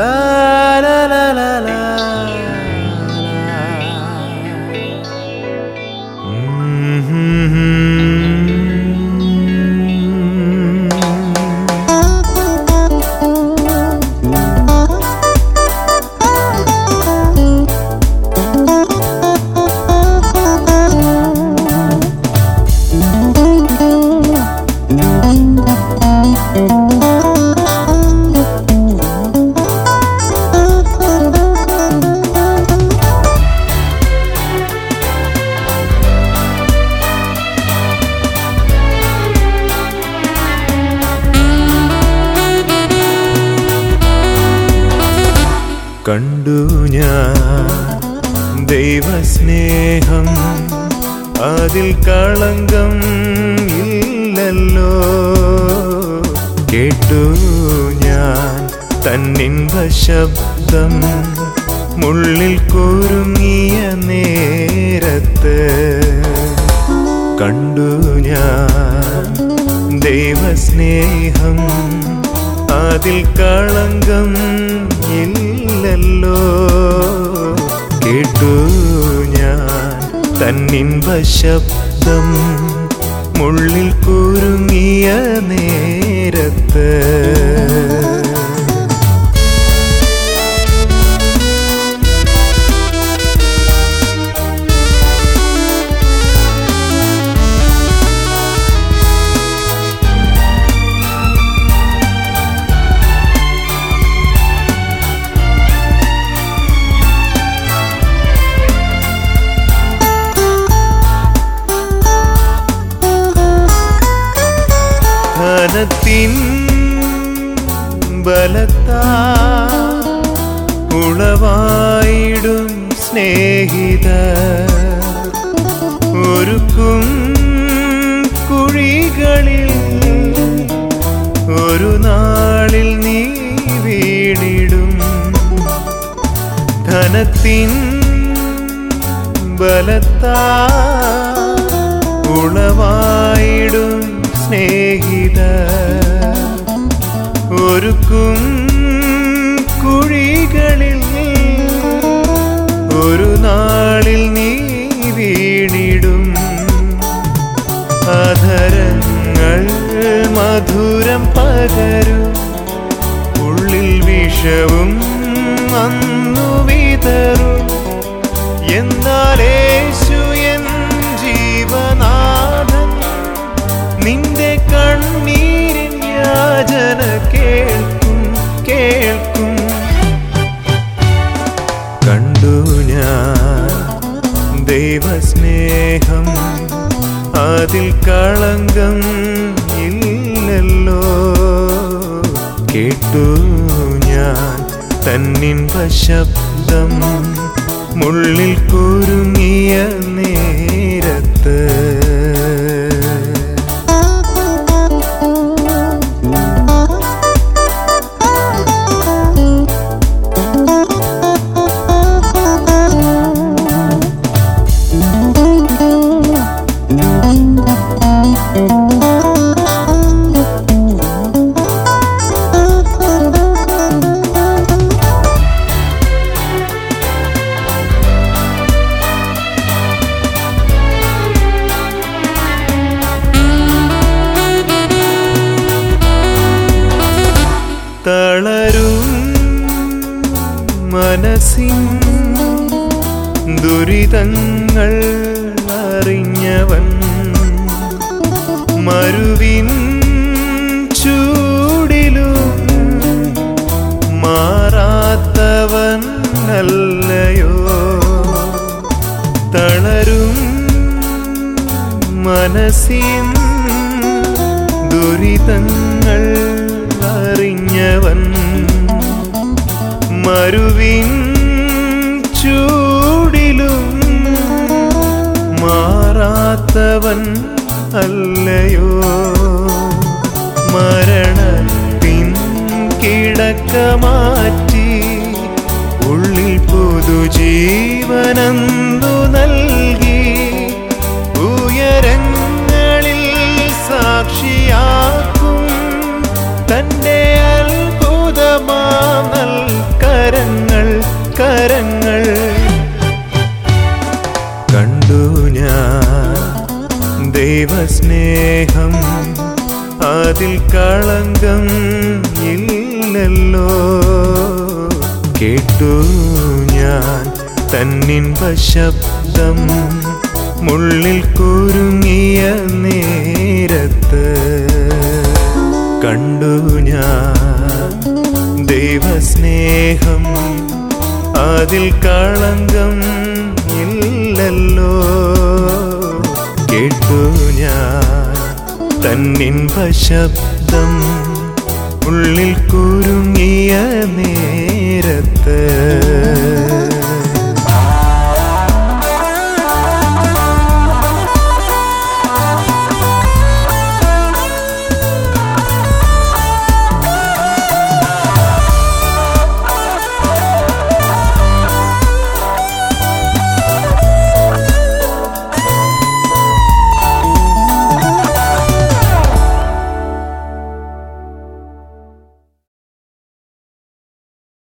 ലാ ലാ ലാ ലാ ലാ കണ്ടു ഞാൻ ദൈവസ്നേഹം അതിൽ കളങ്കം ഇല്ലല്ലോ കേട്ടു ഞാൻ തന്നിൻപ ശബ്ദം മുള്ളിൽ കുരുങ്ങിയ നേരത്ത് കണ്ടു ഞാൻ ദൈവസ്നേഹം അതിൽ കളങ്കം ഇല്ലല്ലോ കേട്ടു ഞാൻ തന്നിൻപ ശബ്ദം മുള്ളിൽ കുരുങ്ങിയ നേരത്ത് ധനത്തിൻ ബലത്താ ഉളവായിടും സ്നേഹിത ഒരുക്കും കുഴികളിൽ ഒരു നാളിൽ നീ വീണിടും ധനത്തിൻ ബലത്താ ഉളവായിടും സ്നേഹിത ഒരുക്കും കുഴികളിൽ ഒരു നാളിൽ നീ വീണിടും അധരങ്ങൾ മധുരം പകരും ഉള്ളിൽ വിഷവും അന്നു വിതറും എന്നാലേശു എൻ ജീവനാഥൻ നിന്റെ കണ്ണീരിൻ യാചന കേൾക്കും കേൾക്കും കണ്ടു ഞാൻ ദൈവസ്നേഹം അതിൽ കളങ്കം ഇല്ലല്ലോ കേട്ടു ഞാൻ തന്നിൻപ ശബ്ദം മുള്ളിൽ കുരുങ്ങിയ നേരത്ത് തളരും മനസ്സിൻ ദുരിതങ്ങൾ അറിഞ്ഞവൻ മരുവിൻ ചൂടിലും മാറാത്തവൻ അല്ലയോ തളരും മനസ്സിൻ ദുരിതങ്ങൾ അറിഞ്ഞവൻ മരുവിൻ ചൂടിലും മാറാത്തവൻ അല്ലയോ മരണത്തിൻ കിടക്ക മാറ്റി ഉള്ളിൽ പുതുജീവനന്തു നൽകി ഉയരങ്ങളിൽ സാക്ഷിയാക്കും തന്റെ അത്ഭുതമാ കരങ്ങൾ കണ്ടു ഞാൻ ദൈവസ്നേഹം അതിൽ കളങ്കം ഇല്ലല്ലോ കേട്ടു ഞാൻ തന്നിൻപ ശബ്ദം മുള്ളിൽ കുരുങ്ങിയ നേരത്ത് കണ്ടു ഞാൻ ദൈവസ്നേഹം അതിൽ കളങ്കം ഇല്ലല്ലോ കേട്ടു ഞാൻ തന്നിൻപ ശബ്ദം ഉള്ളിൽ കുരുങ്ങിയ നേരത്ത്